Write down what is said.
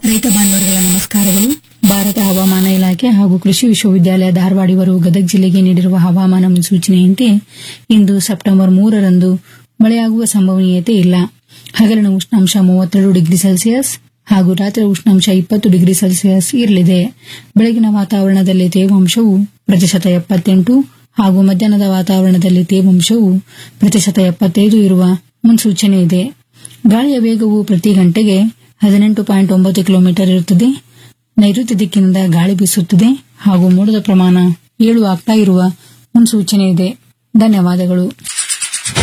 ರೈತ ಬಾಂಧವರುಗಳ ನಮಸ್ಕಾರಗಳು ಭಾರತ ಹವಾಮಾನ ಇಲಾಖೆ ಹಾಗೂ ಕೃಷಿ ವಿಶ್ವವಿದ್ಯಾಲಯ ಧಾರವಾಡ ಇವರು ಗದಗ ಜಿಲ್ಲೆಗೆ ನೀಡಿರುವ ಹವಾಮಾನ ಮುನ್ಸೂಚನೆಯಂತೆ ಇಂದು ಸೆಪ್ಟೆಂಬರ್ ಮೂರರಂದು ಮಳೆಯಾಗುವ ಸಂಭವನೀಯತೆ ಇಲ್ಲ ಹಗಲಿನ ಉಷ್ಣಾಂಶ ಮೂವತ್ತೆರಡು ಡಿಗ್ರಿ ಸೆಲ್ಸಿಯಸ್ ಹಾಗೂ ರಾತ್ರಿ ಉಷ್ಣಾಂಶ ಇಪ್ಪತ್ತು ಡಿಗ್ರಿ ಸೆಲ್ಸಿಯಸ್ ಇರಲಿದೆ ಬೆಳಗಿನ ವಾತಾವರಣದಲ್ಲಿ ತೇವಾಂಶವು ಪ್ರತಿಶತ ಎಪ್ಪತ್ತೆಂಟು ಹಾಗೂ ಮಧ್ಯಾಹ್ನದ ವಾತಾವರಣದಲ್ಲಿ ತೇವಾಂಶವು ಪ್ರತಿಶತ ಎಪ್ಪತ್ತೈದು ಇರುವ ಮುನ್ಸೂಚನೆ ಇದೆ ಗಾಳಿಯ ವೇಗವು ಪ್ರತಿ ಗಂಟೆಗೆ ಹದಿನೆಂಟು ಪಾಯಿಂಟ್ ಒಂಬತ್ತು ಕಿಲೋಮೀಟರ್ ಇರುತ್ತದೆ ನೈಋತ್ಯ ದಿಕ್ಕಿನಿಂದ ಗಾಳಿ ಬೀಸುತ್ತದೆ ಹಾಗೂ ಮೋಡದ ಪ್ರಮಾಣ ಏಳು ಆಗ್ತಾ ಇರುವ ಮುನ್ಸೂಚನೆ ಇದೆ ಧನ್ಯವಾದಗಳು